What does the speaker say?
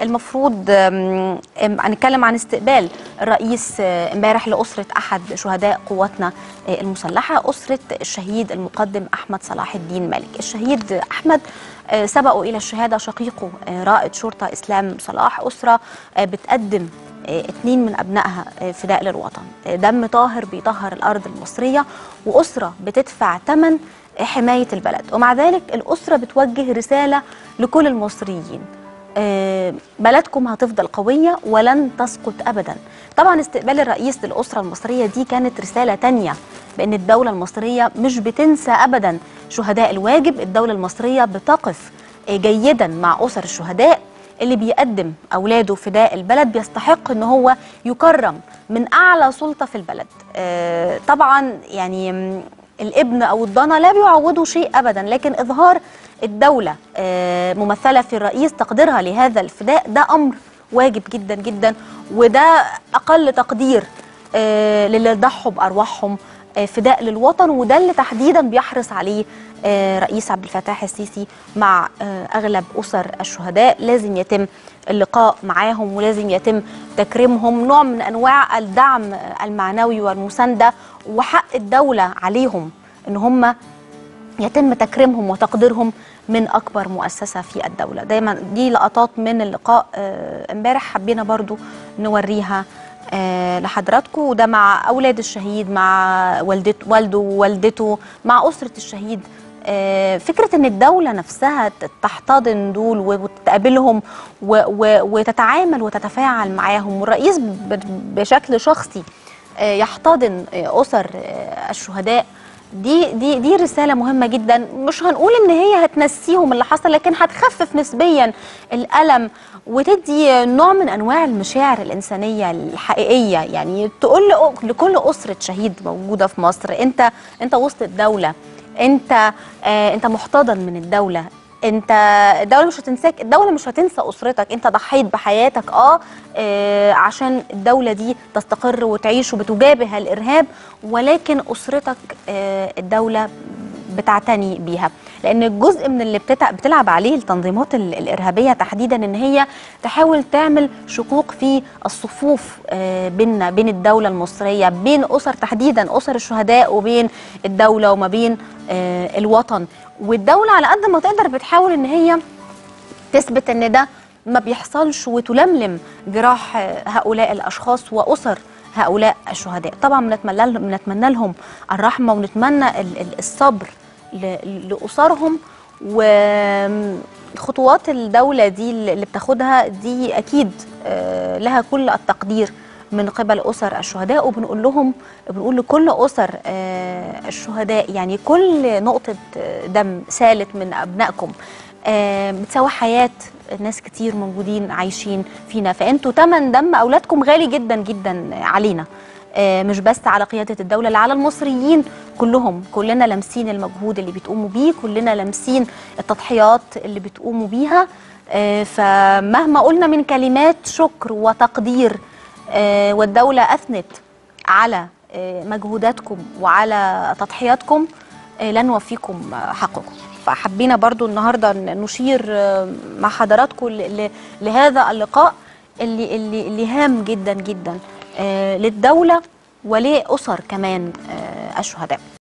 المفروض آم، آم، هنتكلم عن استقبال الرئيس آه، امبارح لأسرة أحد شهداء قواتنا آه، المسلحة أسرة الشهيد المقدم أحمد صلاح الدين مالك الشهيد أحمد آه، سبقوا إلى الشهادة شقيقه آه، رائد شرطة إسلام صلاح أسرة آه، بتقدم آه، اتنين من أبنائها آه، فداء للوطن آه، دم طاهر بيطهر الأرض المصرية وأسرة بتدفع ثمن حماية البلد ومع ذلك الأسرة بتوجه رسالة لكل المصريين آه، بلدكم هتفضل قوية ولن تسقط أبدا طبعا استقبال الرئيس للأسرة المصرية دي كانت رسالة تانية بأن الدولة المصرية مش بتنسى أبدا شهداء الواجب الدولة المصرية بتقف آه، جيدا مع أسر الشهداء اللي بيقدم أولاده فداء البلد بيستحق أن هو يكرم من أعلى سلطة في البلد آه، طبعا يعني مم، الابن او الضنا لا بيعوضوا شيء ابدا لكن اظهار الدوله آه، ممثله في الرئيس تقديرها لهذا الفداء ده امر واجب جدا جدا وده اقل تقدير آه، للي ضحوا بارواحهم آه، فداء للوطن وده اللي تحديدا بيحرص عليه آه، رئيس عبد الفتاح السيسي مع آه، اغلب اسر الشهداء لازم يتم اللقاء معاهم ولازم يتم تكريمهم نوع من انواع الدعم المعنوي والمسانده وحق الدوله عليهم ان هم يتم تكريمهم وتقديرهم من اكبر مؤسسه في الدوله دايما دي لقطات من اللقاء آه، امبارح حبينا برضو نوريها آه، لحضراتكم وده مع اولاد الشهيد مع والدته والده ووالدته مع اسره الشهيد آه، فكره ان الدوله نفسها ت- تحتضن دول وتقابلهم و- و- وتتعامل وتتفاعل معاهم والرئيس ب- بشكل شخصي آه، يحتضن آه، اسر آه، الشهداء دي دي دي رساله مهمه جدا مش هنقول ان هي هتنسيهم اللي حصل لكن هتخفف نسبيا الالم وتدي نوع من انواع المشاعر الانسانيه الحقيقيه يعني تقول لأ- لكل اسره شهيد موجوده في مصر انت انت وسط الدوله انت آه انت محتضن من الدوله انت الدوله مش هتنساك الدوله مش هتنسى اسرتك انت ضحيت بحياتك اه, آه عشان الدوله دي تستقر وتعيش وبتجابه الارهاب ولكن اسرتك آه الدوله بتعتني بيها لان الجزء من اللي بتتع... بتلعب عليه التنظيمات ال- الارهابيه تحديدا ان هي تحاول تعمل شقوق في الصفوف آه، بيننا بين الدوله المصريه بين اسر تحديدا اسر الشهداء وبين الدوله وما بين آه، الوطن والدوله على قد ما تقدر بتحاول ان هي تثبت ان ده ما بيحصلش وتلملم جراح آه، هؤلاء الاشخاص واسر هؤلاء الشهداء طبعا بنتمنى لهم بنتمنى لهم الرحمه ونتمنى ال- ال- الصبر ل- لاسرهم وخطوات الدوله دي اللي بتاخدها دي اكيد آه، لها كل التقدير من قبل اسر الشهداء وبنقول لهم بنقول لكل اسر آه، الشهداء يعني كل نقطه آه، دم سالت من ابنائكم آه، بتساوي حياه ناس كتير موجودين عايشين فينا فانتوا تمن دم اولادكم غالي جدا جدا علينا آه، مش بس على قياده الدوله لا على المصريين كلهم كلنا لامسين المجهود اللي بتقوموا بيه كلنا لامسين التضحيات اللي بتقوموا بيها آه، فمهما قلنا من كلمات شكر وتقدير آه، والدوله اثنت على آه، مجهوداتكم وعلى تضحياتكم آه، لن نوفيكم آه، حقكم فحبينا برضو النهارده ن- نشير آه، مع حضراتكم ل- ل- لهذا اللقاء اللي اللي اللي هام جدا جدا آه، للدوله ولاسر كمان آه، الشهداء